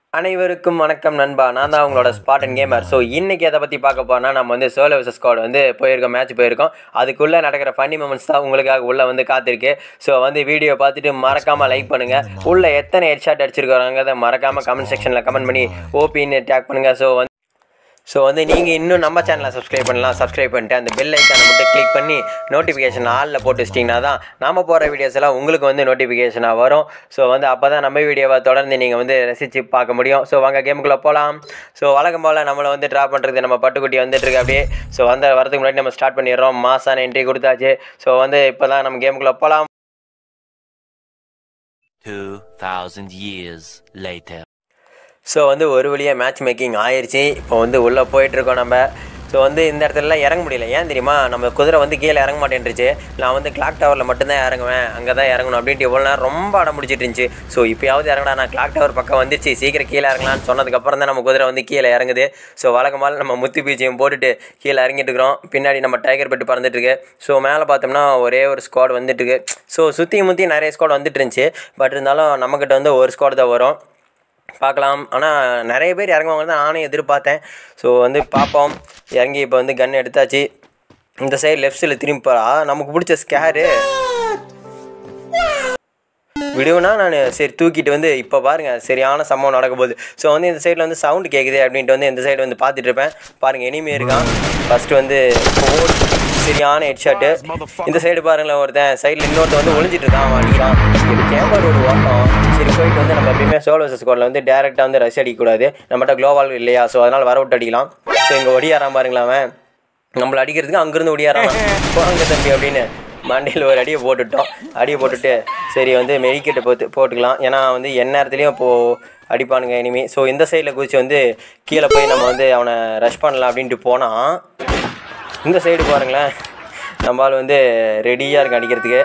அனைவருக்கும் வணக்கம் நண்பா நான் தான் உங்களோட ஸ்பாட் அண்ட் கேமர் ஸோ இன்னைக்கு எதை பற்றி பார்க்க போனா நம்ம வந்து சோலோ விசஸ் ஸ்குவாட் வந்து போயிருக்கோம் மேட்ச் போயிருக்கோம் அதுக்குள்ளே நடக்கிற ஃபன்னி மூமெண்ட்ஸ் தான் உங்களுக்காக உள்ளே வந்து காத்திருக்கு ஸோ வந்து வீடியோ பார்த்துட்டு மறக்காமல் லைக் பண்ணுங்கள் உள்ளே எத்தனை ஹெட் ஷாட் அடிச்சிருக்காங்கிறத மறக்காமல் கமெண்ட் செக்ஷனில் கமெண்ட் பண்ணி ஓபின்னு டேக் பண்ணுங்கள் ஸோ வந்து ஸோ வந்து நீங்கள் இன்னும் நம்ம சேனலை சப்ஸ்கிரைப் பண்ணலாம் சப்ஸ்கிரைப் பண்ணிட்டு அந்த பெல் ஐக்கானை மட்டும் கிளிக் பண்ணி நோட்டிஃபிகேஷன் ஆலில் போட்டு வச்சிட்டிங்கன்னா தான் நம்ம போகிற வீடியோஸ் எல்லாம் உங்களுக்கு வந்து நோட்டிஃபிகேஷனாக வரும் ஸோ வந்து அப்போ தான் நம்ம வீடியோவை தொடர்ந்து நீங்கள் வந்து ரசித்து பார்க்க முடியும் ஸோ வாங்க கேமுக்குள்ளே போகலாம் ஸோ வழக்கம் போல் நம்மளை வந்து ட்ரா பண்ணுறது நம்ம பட்டுக்குட்டி வந்துட்டு இருக்கு அப்படியே ஸோ வந்து வரதுக்கு முன்னாடி நம்ம ஸ்டார்ட் பண்ணிடுறோம் மாசான என்ட்ரி கொடுத்தாச்சு ஸோ வந்து இப்போ தான் நம்ம கேமுக்குள்ளே போகலாம் 2000 years later. ஸோ வந்து ஒரு வழியாக மேட்ச் மேக்கிங் ஆயிடுச்சு இப்போ வந்து உள்ளே போயிட்டுருக்கோம் நம்ம ஸோ வந்து இந்த இடத்துலலாம் இறங்க முடியல ஏன் தெரியுமா நம்ம குதிரை வந்து கீழே இறங்க மாட்டேன்ருச்சு நான் வந்து கிளாக் டவரில் மட்டும்தான் இறங்குவேன் அங்கே தான் இறங்கணும் அப்படின்ட்டு இவ்வளோ நேரம் ரொம்ப அடம் பிடிச்சிட்டு இருந்துச்சு ஸோ இப்போயாவது இறங்கடா நான் கிளாக் டவர் பக்கம் வந்துச்சு சீக்கிரம் கீழே இறங்கலாம்னு சொன்னதுக்கப்புறம் தான் நம்ம குதிரை வந்து கீழே இறங்குது ஸோ வழக்கமாக நம்ம முத்து பீச்சையும் போட்டுட்டு கீழே இறங்கிட்டு இருக்கிறோம் பின்னாடி நம்ம டைகர் பெட்டு பறந்துட்டு இருக்கு ஸோ மேலே பார்த்தோம்னா ஒரே ஒரு ஸ்குவாட் வந்துட்டு இருக்கு ஸோ சுற்றி முற்றி நிறைய ஸ்குவாட் வந்துட்டு இருந்துச்சு பட் இருந்தாலும் நம்மக்கிட்ட வந்து ஒரு ஸ்குவாட் தான் வரும் பார்க்கலாம் ஆனால் நிறைய பேர் இறங்குவாங்க தான் நானும் எதிர்பார்த்தேன் ஸோ வந்து பார்ப்போம் இறங்கி இப்போ வந்து கன் எடுத்தாச்சு இந்த சைடு லெஃப்ட் சைடில் திரும்பி போகிறா நமக்கு பிடிச்ச ஸ்கேரு விடுவேனா நான் சரி தூக்கிட்டு வந்து இப்போ பாருங்கள் சரியான சம்பவம் நடக்க போகுது ஸோ வந்து இந்த சைடில் வந்து சவுண்டு கேட்குது அப்படின்ட்டு வந்து இந்த சைடு வந்து பார்த்துட்டு இருப்பேன் பாருங்கள் எனிமே இருக்கான் ஃபஸ்ட்டு வந்து four சரியான ஹெட்ஷாட்டு இந்த சைடு பாருங்களேன் ஒருத்தன் சைடில் இன்னொருத்தன் வந்து ஒளிஞ்சிட்டு இருக்கான் அவன் அடிக்கிறான் இது கேமரா ஒரு ஓட்டம் சரி போயிட்டு வந்து நம்ம எப்பயுமே சோலோ ஸ்குவாடில் வந்து டேரெக்டாக வந்து ரஷ் அடிக்கக்கூடாது நம்மகிட்ட குளோபால் இல்லையா ஸோ அதனால் வர விட்டு அடிக்கலாம் ஸோ இங்கே ஒடியாரான் பாருங்களேன் அவன் நம்மளை அடிக்கிறதுக்கு அங்கேருந்து ஒடியாரான் போங்க தம்பி அப்படின்னு மண்டையில் ஒரு அடியை போட்டுட்டோம் அடியை போட்டுட்டு சரி வந்து மெடிக்கெட்டை போட்டு போட்டுக்கலாம் ஏன்னா வந்து எந்நேரத்துலையும் இப்போது அடிப்பானுங்க இனிமே ஸோ இந்த சைடில் குதிச்சு வந்து கீழே போய் நம்ம வந்து அவனை ரஷ் பண்ணலாம் அப்படின்ட்டு போனால் இந்த சைடு பாருங்களேன் நம்மளால் வந்து ரெடியாக இருக்கு அடிக்கிறதுக்கு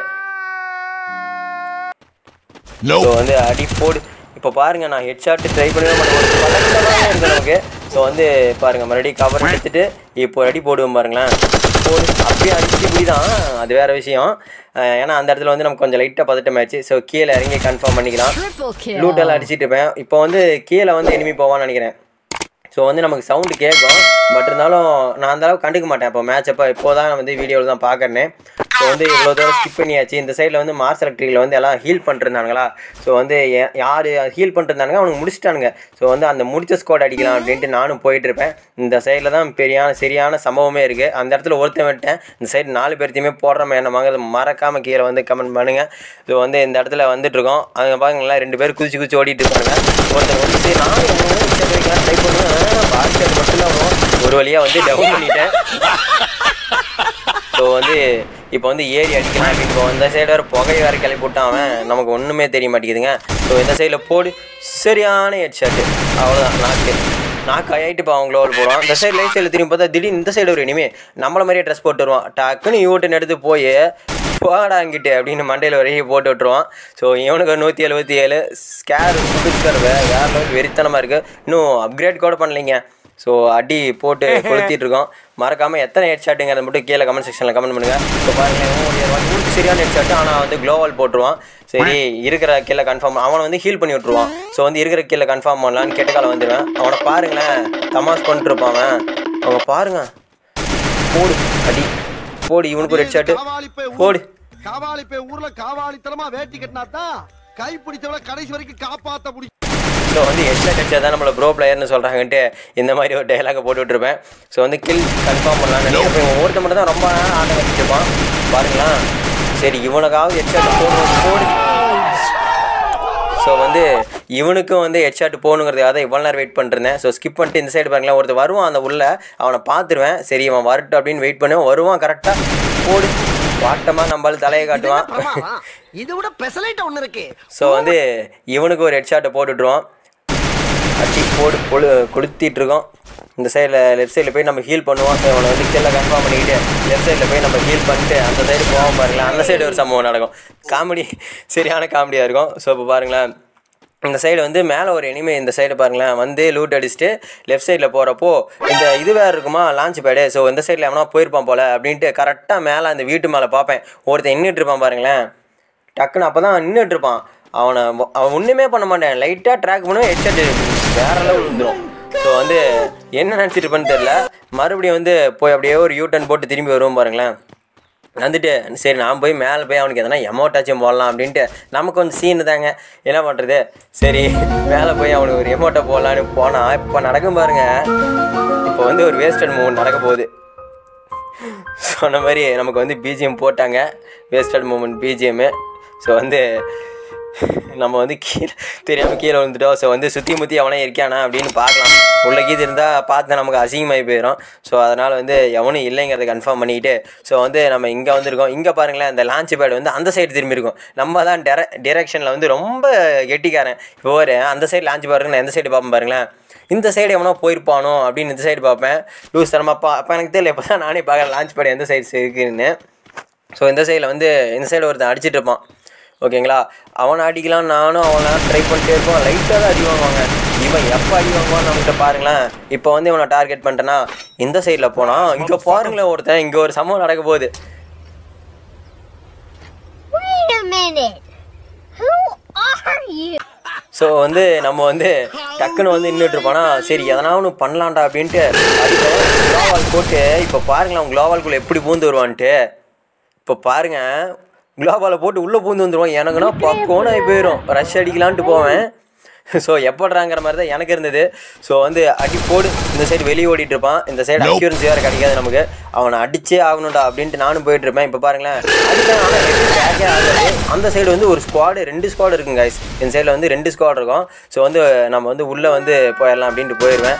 ஸோ வந்து அடி போடு இப்போ பாருங்க நான் ஹெட் ஷாட் ட்ரை பண்ணவே மாட்டேன் ஒரு பதட்டமாக இருக்கு நமக்கு ஸோ வந்து பாருங்க மறுபடியும் கவர் எடுத்துட்டு இப்போ அடி போடுவோம் பாருங்களேன் போடு அப்படியே அடிச்சு இப்படி தான் அது வேற விஷயம் அஹ் ஏன்னா அந்த இடத்துல வந்து நமக்கு கொஞ்சம் லைட்டாக பதட்டமாயிடுச்சு ஸோ கீழே இறங்கி கன்ஃபார்ம் பண்ணிக்கலாம் Triple kill. லூட்டெல்லாம் அடிச்சிட்டு இருப்பேன் இப்போ வந்து கீழே வந்து எனிமி போவான்னு நினைக்கிறேன் ஸோ வந்து நமக்கு சவுண்டு கேட்கும் பட் இருந்தாலும் நான் அந்த அளவுக்கு கண்டுக்க மாட்டேன் இப்போ மேட்ச் அப்போ இப்போ தான் வந்து வீடியோவில் தான் பார்க்குறேன் ஸோ வந்து இவ்வளோ தூரம் ஸ்கிப் பண்ணியாச்சு இந்த சைடில் வந்து மார்ஸ் எலக்ட்ரிக்கில் வந்து எல்லாம் ஹீல் பண்ணிருந்தாங்களா ஸோ வந்து யா- யார் ஹீல் பண்ணிருந்தானுங்க அவனுக்கு முடிச்சிட்டானுங்க ஸோ வந்து அந்த முடிச்ச ஸ்குவாட் அடிக்கலாம் அப்படின்ட்டு நானும் போயிட்டு இருப்பேன் இந்த சைடில் தான் பெரியான சரியான சம்பவமே இருக்குது அந்த இடத்துல ஒருத்தன் விட்டேன் இந்த சைடு நாலு பேர்த்தையுமே போடுறோம் என்னமாங்க அதை மறக்காமல் கீழே வந்து கமெண்ட் பண்ணுங்கள் ஸோ வந்து இந்த இடத்துல வந்துட்டு இருக்கோம் அங்கே பாருங்களேன் ரெண்டு பேர் குதிச்சு குதிச்சு ஓடிட்டு இருப்பாங்க ஒருத்தன் வந்து சரி நானும் எவ்வளோ ட்ரை பண்ணுவேன் பாஸ்கெட் மட்டும்தான் வரும் ஒரு வழியாக வந்து டவுன் பண்ணிட்டேன் ஸோ வந்து இப்போ வந்து ஏறி அடிக்கலாம் இப்போ இந்த சைடு வேறு புகை வேறு கிளப்பி விட்டான் அவன் நமக்கு ஒன்றுமே தெரிய மாட்டேங்குதுங்க ஸோ இந்த சைடில் போடு சரியான ஹெட் ஷாட்டு அவ்வளோதான் நாக்கு நாக்கு ஆயிட்டு இப்போ அவங்க லோவல் போடுவான் இந்த சைடு லைட் சைடில் திரும்பி பார்த்தா திடீர்னு இந்த சைடு ஒரு இனிமே நம்மள மாதிரியே ட்ரெஸ் போட்டு வருவான் டக்குன்னு யூட்டன் எடுத்து போய் போடா அங்கிட்டு அப்படின்னு மண்டையில் வரையும் போட்டு விட்டுருவான் ஸோ இவனுக்கு நூற்றி எழுபத்தி ஏழு ஸ்கேர் சுடுஸ்கர் வேறு லெவல் வெறித்தனமாக இருக்குது இன்னும் அப்கிரேட் கூட பண்ணலைங்க ஸோ அடி போட்டு கொளுத்திட்டு இருக்கோம் மறக்காமல் எத்தனை ஹெட் ஷாட்டுங்கிறத மட்டும் கீழே கமெண்ட் செக்ஷனில் கமெண்ட் பண்ணுங்கள் ஸோ பாருங்களேன் இவனுக்கு சரியான ஹெட் ஷாட்டு ஆனால் வந்து க்ளோவல் போட்டுருவான் சரி இருக்கிற கீழே கன்ஃபார்ம் அவனை வந்து ஹீல் பண்ணி விட்ருவான் ஸோ வந்து இருக்கிற கீழே கன்ஃபார்ம் பண்ணலான்னு கெட்ட காலம் வந்துடுவேன் அவனை பாருங்களேன் தமாஸ் பண்ணிட்டு இருப்பான் அவன் அவங்க பாருங்க போடு அடி போடு இவனுக்கு ஒரு ஹெட் ஷாட்டு காவாலிப்பை போடு காவாலிப்பை ஊர்ல காவாலித்தனமா வேட்டி கட்டினா கை பிடிச்சவள கடைசி வரைக்கும் காப்பாத்த முடியும் ஸோ வந்து ஹெட்ஷாட் அடிச்சா தான் நம்மளை ப்ரோ பிளேயர்னு சொல்கிறாங்கன்ட்டு இந்த மாதிரி ஒரு டைலாக போட்டு விட்ருப்பேன் ஸோ வந்து கில் கன்ஃபார்ம் பண்ணலாம்னு நினைக்கிறேன் இப்போ ஒருத்த மட்டும் தான் ரொம்ப நேரம் ஆட்டம் கட்டிட்டுப்பான் பாருங்களேன் சரி இவனுக்காவது ஹெட்ஷாட் போடுவோம் போடு ஸோ வந்து இவனுக்கும் வந்து ஹெட்ஷாட் போகணுங்கிறதுக்காக தான் இவ்வளோ நேரம் வெயிட் பண்ணிருந்தேன் ஸோ ஸ்கிப் பண்ணிட்டு இந்த சைடு பாருங்களேன் ஒருத்தர் வருவான் அந்த உள்ள அவனை பார்த்துருவேன் சரி இவன் வரட்டும் அப்படின்னு வெயிட் பண்ணுவேன் வருவான் கரெக்டாக போடு வாட்டமாக நம்மளால தலையை காட்டுவான் இது விட பெசலைட் ஒண்ணு இருக்கு ஸோ வந்து இவனுக்கு ஒரு ஹெட்ஷாட்டை போட்டுட்ருவோம் அடி போடு கொழு கொளுத்திட்டு இருக்கோம் இந்த சைடில் லெஃப்ட் சைடில் போய் நம்ம ஹீல் பண்ணுவோம் ஸோ அவனை வந்து கீழே கன்ஃபார்ம் பண்ணிக்கிட்டு லெஃப்ட் சைடில் போய் நம்ம ஹீல் பண்ணிட்டு அந்த சைடு போவோம் பாருங்களேன் அந்த சைடு ஒரு சம்பவம் நடக்கும் காமெடி சரியான காமெடியாக இருக்கும் ஸோ இப்போ பாருங்களேன் இந்த சைடு வந்து மேலே ஒரு எனிமே இந்த சைடு பாருங்களேன் வந்து லூட் அடிச்சுட்டு லெஃப்ட் சைடில் போகிறப்போ இந்த இது வேறு இருக்குமா லான்ச் பேடு ஸோ இந்த சைடில் எவனா போயிருப்பான் போல் அப்படின்ட்டு கரெக்டாக மேலே அந்த வீட்டு மேலே பார்ப்பேன் ஒருத்தன் நின்றுட்டு இருப்பான் பாருங்களேன் டக்குன்னு அப்போ தான் நின்றுட்டு இருப்பான் அவனை அவன் ஒன்றுமே பண்ண மாட்டான் லைட்டாக ட்ராக் பண்ணுவேன் ஹெட்செட் வேற லெவல் வந்துடும் ஸோ வந்து என்ன நினச்சிட்டு இருப்பேன்னு தெரில மறுபடியும் வந்து போய் அப்படியே ஒரு யூ டர்ன் போட்டு திரும்பி வருவோம் பாருங்களேன் வந்துட்டு சரி நான் போய் மேலே போய் அவனுக்கு எதனா எமௌண்ட்டாச்சும் போடலாம் அப்படின்ட்டு நமக்கு கொஞ்சம் சீனு தாங்க என்ன பண்ணுறது சரி மேலே போய் அவனுக்கு ஒரு எமௌண்ட்டை போடலான்னு போனால் இப்போ நடக்கும் பாருங்க இப்போ வந்து ஒரு வேஸ்டட் மூமெண்ட் நடக்க போகுது சொன்ன மாதிரி நமக்கு வந்து பிஜிஎம் போட்டாங்க வேஸ்டட் மூமெண்ட் பிஜிஎம்மு ஸோ வந்து நம்ம வந்து கீழே தெரியாமல் கீழே விழுந்துட்டோம் ஸோ வந்து சுற்றி முற்றி அவனே இருக்கானா அப்படின்னு பார்க்கலாம் உள்ள கீது இருந்தால் பார்த்து நமக்கு அசிங்கமாகி போயிடும் ஸோ அதனால் வந்து எவனும் இல்லைங்கிறத கன்ஃபார்ம் பண்ணிக்கிட்டு ஸோ வந்து நம்ம இங்கே வந்திருக்கோம் இங்கே பாருங்களேன் இந்த லான்ச் பேட் வந்து அந்த சைடு திரும்பி இருக்கும் நம்ம தான் டெர டிரெக்ஷனில் வந்து ரொம்ப கெட்டிக்காரன் இப்போ ஒரு அந்த சைடு லான்ச் பாருங்க நான் எந்த சைடு பார்ப்பேன் பாருங்களேன் இந்த சைடு எவனோ போயிருப்பானோ அப்படின்னு இந்த சைடு பார்ப்பேன் லூஸ் தரமாப்பா அப்போ எனக்கு தெரியல இப்போ தான் நானே பார்க்குறேன் லான்ச் பேட் எந்த சைடு இருக்குன்னு ஸோ இந்த சைடில் வந்து இந்த சைடு ஒருத்தன் அடிச்சிட்டு இருப்பான் ஓகேங்களா அவனை அடிக்கலாம் நானும் அவனை ட்ரை பண்ணிட்டே இருப்போம் லைட்டாக தான் அடி வாங்குவாங்க இவன் எப்போ அடி வாங்குவான்னு நம்மகிட்ட பாருங்களேன் இப்போ வந்து இவனை டார்கெட் பண்ணிட்டேன்னா இந்த சைடில் போனால் இங்கே பாருங்களேன் ஒருத்தன் இங்கே ஒரு சம்பவம் நடக்க போகுது Wait a minute. Who are you? So வந்து நம்ம வந்து டக்குன்னு வந்து நின்றுட்டு இருப்போனா சரி எதனா ஒன்று பண்ணலாம்டா அப்படின்ட்டு அதுக்கு குளோவால் போட்டு இப்போ பாருங்களேன் அவன் குளோவால்குள்ளே எப்படி பூந்து வருவான்ட்டு இப்போ பாருங்க குளோபாலை போட்டு உள்ளே பூந்து வந்துடுவான் எனக்குன்னா பக்கோன்னு ஆகி போயிடும் ரஷ் அடிக்கலான்ட்டு போவேன் ஸோ எப்பட்றாங்கிற மாதிரி தான் எனக்கு இருந்தது ஸோ வந்து அடி போடு இந்த சைடு வெளியே ஓடிட்டு இருப்பான் இந்த சைடு அக்யூரன்சி வேறு கிடைக்காது நமக்கு அவனை அடிச்சே ஆகணும்டா அப்படின்ட்டு நானும் போயிட்டு இருப்பேன் இப்போ பாருங்களேன் அடிப்பேன் ஆனால் ஹெட் பேக்கே ஆகாது அந்த சைடு வந்து ஒரு ஸ்குவாடு ரெண்டு ஸ்குவாடு இருக்குங்க guys இந்த சைடில் வந்து ரெண்டு ஸ்குவாட் இருக்கும் ஸோ வந்து நம்ம வந்து உள்ளே வந்து போயிடலாம் அப்படின்ட்டு போயிடுவேன்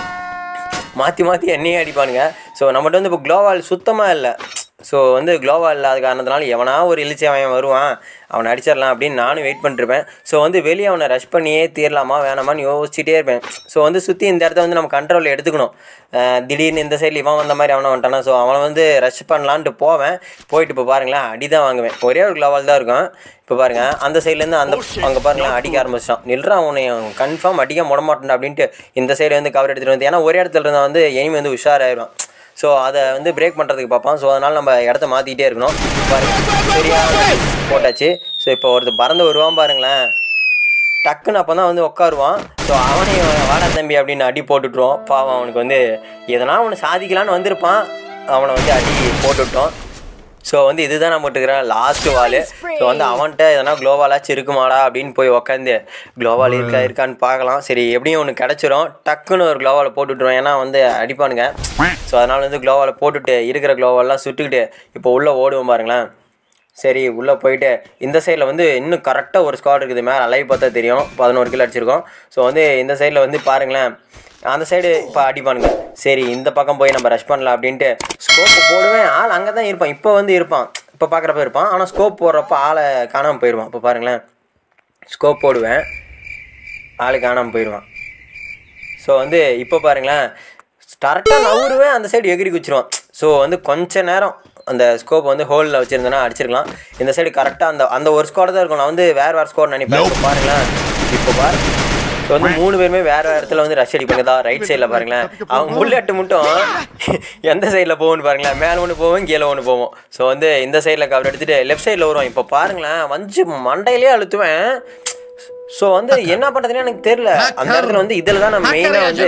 மாற்றி மாற்றி என்னையே அடிப்பானுங்க ஸோ நம்மகிட்ட வந்து இப்போ குளோவால் சுத்தமாக இல்லை ஸோ வந்து குளோவால் இல்லாத காரணத்தினால எவனா ஒரு இழிச்சி அவன் வருவான் அவனை அடிச்சிடலாம் அப்படின்னு நானும் வெயிட் பண்ணிருப்பேன் ஸோ வந்து வெளியே அவனை ரஷ் பண்ணியே தீரலாமா வேணாமான்னு யோசிச்சுட்டே இருப்பேன் ஸோ வந்து சுற்றி இந்த இடத்த வந்து நம்ம கண்ட்ரோலில் எடுத்துக்கணும் அஹ் திடீர்னு இந்த சைடில் இவன் வந்த மாதிரி அவனை வந்துட்டானா ஸோ அவனை வந்து ரஷ் பண்ணலான்ட்டு போவேன் போயிட்டு இப்போ பாருங்களேன் அடி தான் வாங்குவேன் ஒரே ஒரு குளோவால் தான் இருக்கும் இப்போ பாருங்க அந்த சைட்லேருந்து அந்த அங்கே பாருங்களேன் அடிக்க ஆரம்பிச்சிட்டான் நில்றான் அவனை கன்ஃபார்ம் அடிக்க முட மாட்டேன் அப்படின்ட்டு இந்த சைடு வந்து கவர் எடுத்துகிட்டு வந்து ஏன்னா ஒரே இடத்துல இருந்தால் வந்து எனிமி வந்து உஷாராயிரும் ஸோ அதை வந்து பிரேக் பண்ணுறதுக்கு பார்ப்பான் ஸோ அதனால் நம்ம இடத்த மாற்றிக்கிட்டே இருக்கணும் பாருங்க சரியா போட்டாச்சு ஸோ இப்போ ஒருத்தர் பறந்து வருவான் பாருங்களேன் டக்குன்னு அப்போ தான் வந்து உட்காருவான் ஸோ அவனையும் வாடா தம்பி அப்படின்னு அடி போட்டுட்ருவோம் பாவம் அவனுக்கு வந்து எதனா அவனை சாதிக்கலான்னு வந்திருப்பான் அவனை வந்து அடி போட்டுவிட்டோம் ஸோ வந்து இதுதான் நம்ம இருக்கிற லாஸ்ட் வால் ஸோ வந்து அவன்கிட்ட எதனா குளோவாலாச்சும் இருக்குமாடா அப்படின்னு போய் உக்காந்து குளோவால் இருக்கா இருக்கான்னு பார்க்கலாம் சரி எப்படியும் ஒன்று கிடச்சிரும் டக்குன்னு ஒரு குளோவாலை போட்டுவிட்ருவோம் ஏன்னா வந்து அடிப்பானுங்க ஸோ அதனால் வந்து குளோவாலை போட்டுட்டு இருக்கிற குளோவாலாம் சுட்டுக்கிட்டு இப்போ உள்ளே ஓடுவோம் பாருங்களேன் சரி உள்ளே போயிட்டு இந்த சைடில் வந்து இன்னும் கரெக்டாக ஒரு ஸ்குவாட் இருக்குது மேலே அலைவ் பார்த்தா தெரியும் பதினோரு கிலோ அடிச்சிருக்கோம் ஸோ வந்து இந்த சைடில் வந்து பாருங்களேன் அந்த சைடு இப்போ அடிப்பானுங்க சரி இந்த பக்கம் போய் நம்ம ரஷ் பண்ணலாம் அப்படின்ட்டு ஸ்கோப்பு போடுவேன் ஆள் அங்கே தான் இருப்பான் இப்போ வந்து இருப்பான் இப்போ பார்க்குறப்ப இருப்பான் ஆனால் ஸ்கோப் போடுறப்ப ஆளை காணாமல் போயிடுவான் இப்போ பாருங்களேன் ஸ்கோப் போடுவேன் ஆள் காணாமல் போயிடுவான் ஸோ வந்து இப்போ பாருங்களேன் கரெக்டாக நவுருவேன் அந்த சைடு எகிரி குச்சிருவான் ஸோ வந்து கொஞ்ச நேரம் அந்த ஸ்கோப் வந்து ஹோலில் வச்சுருந்தேன்னா அடிச்சிருக்கலாம் இந்த சைடு கரெக்டாக அந்த அந்த ஒரு ஸ்கோர் தான் இருக்கும் நான் வந்து வேறு வேறு ஸ்கோர் நினைப்பேன் இப்போ பாருங்களேன் இப்போ பாரு ஸோ வந்து மூணு பேருமே வேறு வேறு இடத்துல வந்து ரஷ் அடிப்பாங்க தான் ரைட் சைடில் பாருங்களேன் அவங்க புல்லட்டு மட்டும் எந்த சைடில் போகும்னு பாருங்களேன் மேலே ஒன்று போவோம் கீழே ஒன்று போவோம் ஸோ வந்து இந்த சைடில் கவர் எடுத்துகிட்டு லெஃப்ட் சைடில் வருவோம் இப்போ பாருங்களேன் வந்து மண்டையிலே அழுத்துவேன் ஸோ வந்து என்ன பண்ணுறதுன்னு எனக்கு தெரியல அந்த இடத்துல வந்து இதில் தான் நான் மெயினாக வந்து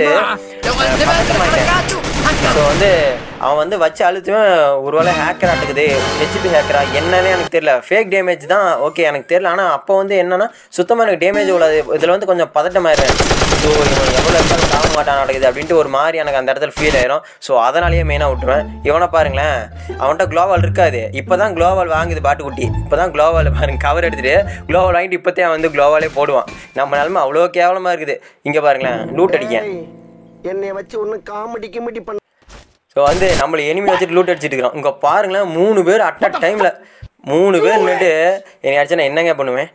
ஸோ வந்து அவன் வந்து வச்சு அழுத்துவேன் ஒருவேளை ஹேக்கர் ஆட்டுக்குது ஹெச்பி ஹேக்கரா என்னன்னே எனக்கு தெரியல ஃபேக் டேமேஜ் தான் ஓகே எனக்கு தெரியல ஆனால் அப்போ வந்து என்னன்னா சுத்தமாக எனக்கு டேமேஜ் உள்ளது இதில் வந்து கொஞ்சம் பதட்டமாயிருவேன் ஸோ இவன் எவ்வளோ இருந்தாலும் சாக மாட்டான் நடக்குது அப்படின்ட்டு ஒரு மாதிரி எனக்கு அந்த இடத்துல ஃபீல் ஆயிரும் ஸோ அதனாலேயே மெயினாக விட்டுருவேன் இவனை பாருங்களேன் அவன்கிட்ட குளோவால் இருக்காது இப்போ தான் குளோவால் வாங்குது பாட்டுக்குட்டி இப்போ தான் குளோவால் பாருங்க கவர் எடுத்துட்டு குளோவால் வாங்கிட்டு இப்போத்தே அவன் வந்து குளோவாலே போடுவான் நம்ம நிலமை அவ்வளோ கேவலமாக இருக்குது இங்கே பாருங்களேன் லூட் அடிக்க என்னைய வச்சு ஒன்னும் காமெடி கிமெடி பண்ண ஸோ வந்து நம்மளை எனிமி வச்சுட்டு லூட் அடிச்சிட்டு இருக்கிறோம் இங்கே பாருங்களேன் மூணு பேர் அட் அ டைமில் மூணு பேர் நின்றுட்டு என்னை அடிச்சா நான் என்னங்க பண்ணுவேன்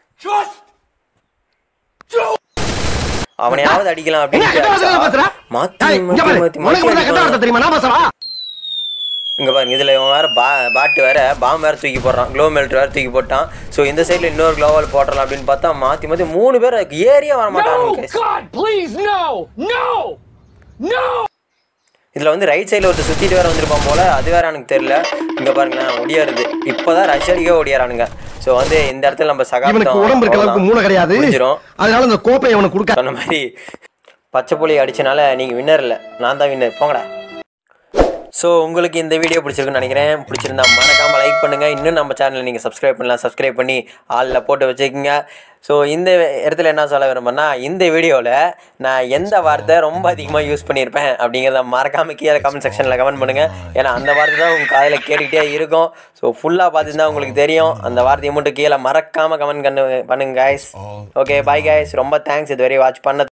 அவனையாவது அடிக்கலாம் அப்படின்னு மாற்றி மாற்றி மாற்றி மாற்றி தெரியுமா நான் பேசுறா இங்கே பாருங்க இதில் இவன் வேறு பா பாட்டு வேறு பாம் வேறு தூக்கி போடுறான் க்ளோ மெல்ட் வேறு தூக்கி போட்டான் ஸோ இந்த சைடில் இன்னொரு க்ளோவால் போட்டுடலாம் அப்படின்னு பார்த்தா மாற்றி மாற்றி மூணு பேர் ஏரியா வர மாட்டானுங்க guys. God, please, no! No! No! இதில் வந்து ரைட் சைடில் ஒருத்தர் சுற்றிட்டு வேறு வந்திருப்பான் போல் அது வேறு எனக்கு தெரில இங்கே பாருங்களேன் ஒடியாருது இப்போ தான் ரஷ் அடிக்க ஒடியாரானுங்க ஸோ வந்து இந்த இடத்துல நம்ம இவனுக்கு உடம்பு இருக்க அளவுக்கு மூளை கிடையாது முடிஞ்சிரும் அதனால இந்த கோப்பை அவனுக்கு கொடுக்க சொன்ன மாதிரி பச்சை புளி அடிச்சனால நீங்கள் வின்னர் இல்லை நான் தான் வின்னர் போங்கடா ஸோ உங்களுக்கு இந்த வீடியோ பிடிச்சிருக்குன்னு நினைக்கிறேன் பிடிச்சிருந்தா மறக்காமல் லைக் பண்ணுங்கள் இன்னும் நம்ம சேனலை நீங்கள் சப்ஸ்கிரைப் பண்ணலாம் சப்ஸ்கிரைப் பண்ணி ஆளில் போட்டு வச்சுக்கோங்க ஸோ இந்த இடத்துல என்ன சொல்ல விரும்புறேன்னா இந்த வீடியோவில் நான் எந்த வார்த்தை ரொம்ப அதிகமாக யூஸ் பண்ணியிருப்பேன் அப்படிங்கிறத மறக்காமல் கீழே கமெண்ட் செக்ஷனில் கமெண்ட் பண்ணுங்கள் ஏன்னா அந்த வார்த்தை தான் உங்கள் காதில் கேட்டுக்கிட்டே இருக்கும் ஸோ ஃபுல்லாக பார்த்துருந்தா உங்களுக்கு தெரியும் அந்த வார்த்தையை மட்டும் கீழே மறக்காமல் கமெண்ட் கண்ணு பண்ணுங்க guys ஓகே பாய் guys ரொம்ப தேங்க்ஸ் இது வரை வாட்ச் பண்ண